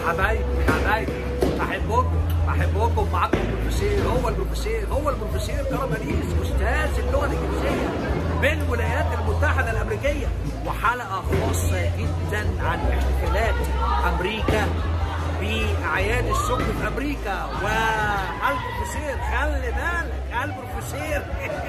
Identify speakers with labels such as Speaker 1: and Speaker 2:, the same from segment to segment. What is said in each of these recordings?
Speaker 1: حبايبي حبايبي بحبكم بحبكم معاكم البروفيسور هو البروفيسور هو البروفيسور كرمانيس استاذ اللغه الانجليزيه بالولايات المتحده الامريكيه وحلقه خاصه جدا عن احتفالات امريكا باعياد الشكر في امريكا والبروفيسور خلي بالك البروفيسور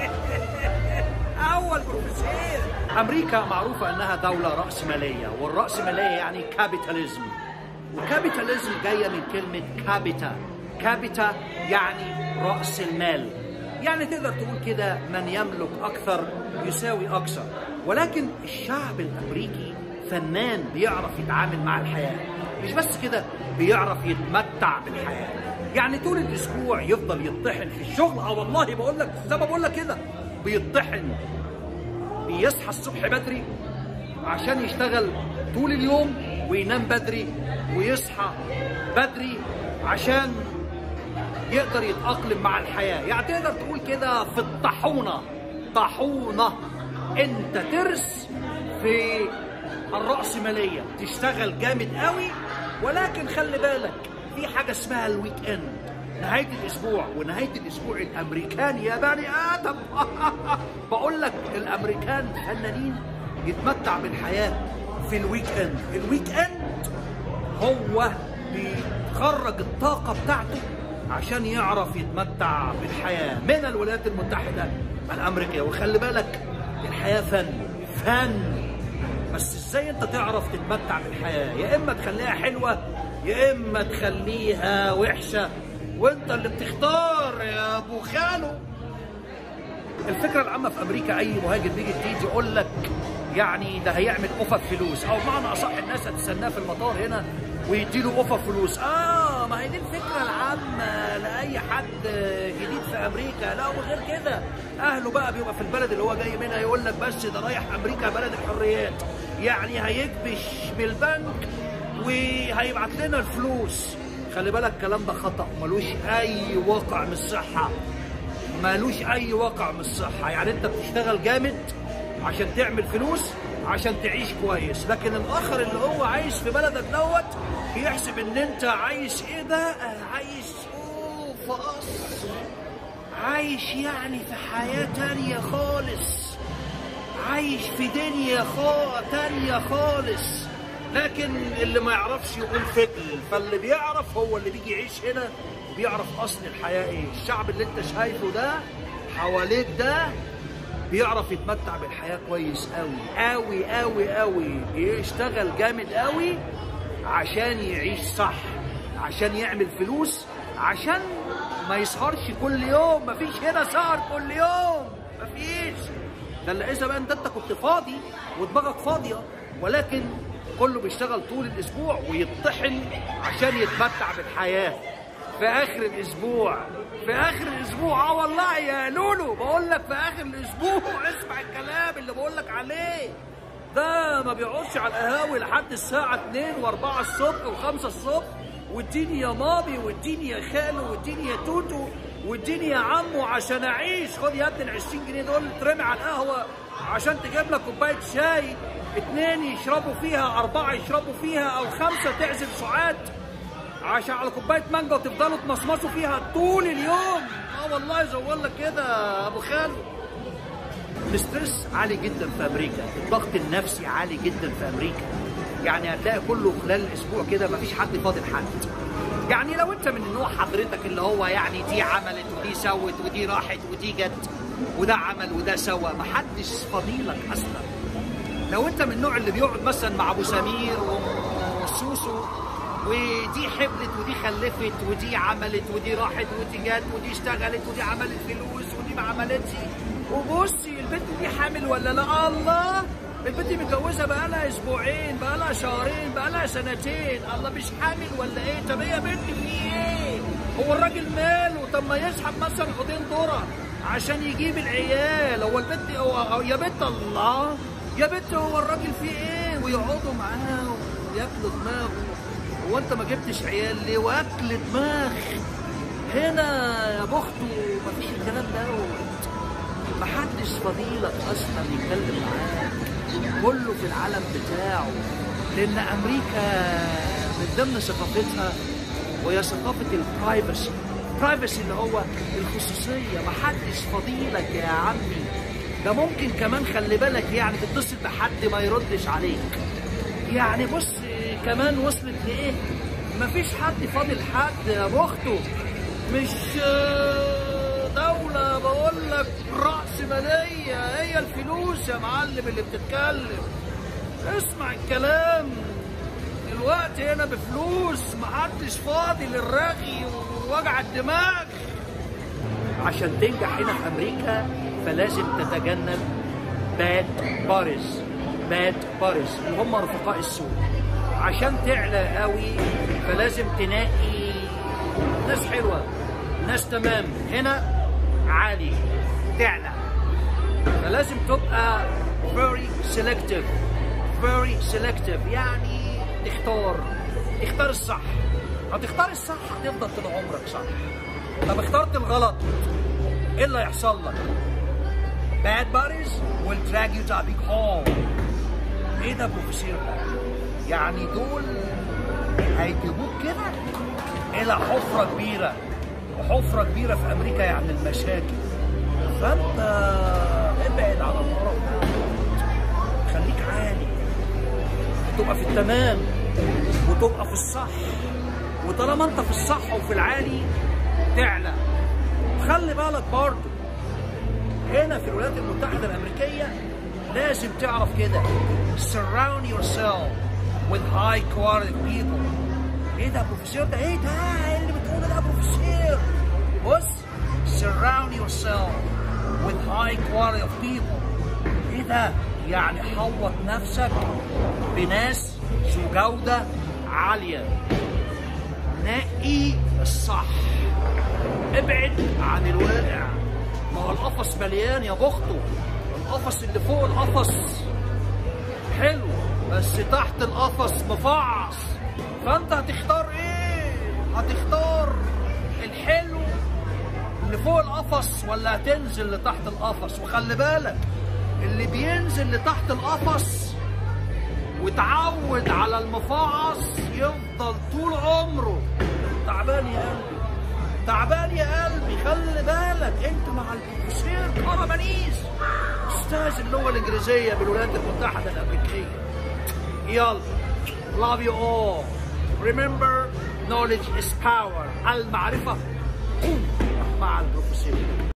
Speaker 1: اول بروفيسور امريكا معروفه انها دوله راسماليه والراسماليه يعني كابيتاليزم وكابيتاليزم جايه من كلمه كابيتا كابيتا يعني راس المال يعني تقدر تقول كده من يملك اكثر يساوي اكثر ولكن الشعب الامريكي فنان بيعرف يتعامل مع الحياه مش بس كده بيعرف يتمتع بالحياه يعني طول الاسبوع يفضل يطحن في الشغل اه والله بقول لك زي ما بقول لك كده بيطحن بيصحى الصبح بدري عشان يشتغل طول اليوم وينام بدري ويصحى بدري عشان يقدر يتأقلم مع الحياة يعني تقدر تقول كده في الطاحونة طاحونة انت ترس في الرأسمالية تشتغل جامد قوي ولكن خلي بالك في حاجة اسمها الويك اند نهاية الأسبوع ونهاية الأسبوع الأمريكان يا بني آدم بقول لك الأمريكان فنانين يتمتع بالحياة في الويك اند الويك اند هو بيخرج الطاقة بتاعته عشان يعرف يتمتع بالحياة من الولايات المتحدة الأمريكية وخلي بالك الحياة فن فن بس ازاي انت تعرف تتمتع بالحياة يا اما تخليها حلوة يا اما تخليها وحشة وانت اللي بتختار يا ابو خالو الفكرة العامة في امريكا اي مهاجر بيجي جديد يقول لك يعني ده هيعمل اوفر فلوس او بمعنى اصح الناس هتستناه في المطار هنا ويديله اوفر فلوس اه ما هي دي الفكره العامه لاي حد جديد في امريكا لا وغير كده اهله بقى بيبقى في البلد اللي هو جاي منها يقول لك بس ده رايح امريكا بلد الحريات يعني هيكبش بالبنك وهيبعت لنا الفلوس خلي بالك الكلام ده خطا ملوش اي واقع من الصحه ملوش اي واقع من الصحه يعني انت بتشتغل جامد عشان تعمل فلوس عشان تعيش كويس لكن الاخر اللي هو عايش في بلدك دوت بيحسب ان انت عايش ايه ده عايش اوه في قصر عايش يعني في حياة تانية خالص عايش في دنيا خا... تانية خالص لكن اللي ما يعرفش يقول فجل فاللي بيعرف هو اللي بيجي يعيش هنا وبيعرف اصل الحياة ايه الشعب اللي انت شايفه ده حواليك ده بيعرف يتمتع بالحياة كويس قوي قوي قوي قوي بيشتغل جامد قوي عشان يعيش صح عشان يعمل فلوس عشان ما يسهرش كل يوم مفيش هنا سهر كل يوم مفيش ده اللي اذا بقى انت انت كنت فاضي ودماغك فاضيه ولكن كله بيشتغل طول الاسبوع ويطحن عشان يتمتع بالحياه في اخر الاسبوع في اخر الاسبوع اه والله يا لولو بقول لك في اخر الاسبوع اسمع الكلام اللي بقول لك عليه ده ما بيقعدش على القهاوي لحد الساعة 2 و4 الصبح و5 الصبح واديني يا مامي واديني يا خالو واديني يا توتو واديني يا عمو عشان اعيش خد يا ابني ال 20 جنيه دول ترمي على القهوة عشان تجيب لك كوباية شاي اتنين يشربوا فيها أربعة يشربوا فيها أو خمسة تعزم سعاد عشان على كوبايه مانجا وتفضلوا تمصمصوا فيها طول اليوم اه والله زول لك كده ابو خالد الاسترس عالي جدا في امريكا الضغط النفسي عالي جدا في امريكا يعني هتلاقي كله خلال الاسبوع كده مفيش حد فاضل حد يعني لو انت من النوع حضرتك اللي هو يعني دي عملت ودي سوت ودي راحت ودي جت وده عمل وده سوى محدش فضيلك اصلا لو انت من النوع اللي بيقعد مثلا مع ابو سمير وسوسو ودي حبلت ودي خلفت ودي عملت ودي راحت ودي جت ودي اشتغلت ودي عملت فلوس ودي ما عملتش وبصي البنت دي حامل ولا لا الله البنت متجوزه بقالها اسبوعين بقالها شهرين بقالها سنتين الله مش حامل ولا ايه طب هي بنت في ايه هو الراجل ماله طب ما يسحب مثلا حوضين ذره عشان يجيب العيال هو البنت هو يا بنت الله يا بنت هو الراجل فيه ايه ويقعدوا معاه وياكلوا دماغه هو انت ما جبتش عيال ليه واكل دماغ هنا يا بخته مفيش الكلام دوت محدش فضيلك اصلا يتكلم معاك كله في العالم بتاعه لان امريكا من ضمن ثقافتها وهي ثقافة البرايفسي البرايفسي اللي هو الخصوصية محدش فضيلك يا عمي ده ممكن كمان خلي بالك يعني تتصل بحد ما يردش عليك يعني بص كمان وصلت لإيه مفيش حد فاضل حد يا بخته مش آه، دولة بقول لك رأس مالية هي الفلوس يا معلم اللي بتتكلم اسمع الكلام الوقت هنا بفلوس محدش فاضي للرغي ووجع الدماغ عشان تنجح هنا في امريكا فلازم تتجنب باد بارز باد بارز اللي هم رفقاء السوق عشان تعلى قوي فلازم تنقي ناس حلوه ناس تمام هنا عالي تعلى فلازم تبقى very selective very selective يعني تختار تختار الصح هتختار الصح هتفضل طول عمرك صح طب اخترت الغلط ايه اللي هيحصل لك bad buddies will drag you to a big hole ايه ده بروفيسور ده يعني دول هيجيبوك كده الى حفره كبيره وحفره كبيره في امريكا يعني المشاكل فانت ابعد عن القرف ده خليك عالي تبقى في التمام وتبقى في الصح وطالما انت في الصح وفي العالي تعلى خلي بالك برضه هنا في الولايات المتحدة الأمريكية لازم تعرف كده surround yourself with high quality people ايه ده يا بروفيسور ده ايه ده ايه اللي بتقوله ده يا بروفيسور بص surround yourself with high quality of people ايه ده يعني حوط نفسك بناس ذو جودة عالية نقي الصح ابعد عن الواقع ما هو القفص مليان يا بخته القفص اللي فوق القفص حلو بس تحت القفص مفعص فانت هتختار ايه هتختار الحلو اللي فوق القفص ولا هتنزل لتحت القفص وخلي بالك اللي بينزل لتحت القفص وتعود على المفعص يفضل طول عمره تعبان يا قلبي تعبان يا قلبي خلي بالك انت مع البروفيسور كرمانيز استاذ اللغه الانجليزيه بالولايات المتحده الامريكيه يلا love you all remember knowledge is power المعرفه قوه مع البروفيسور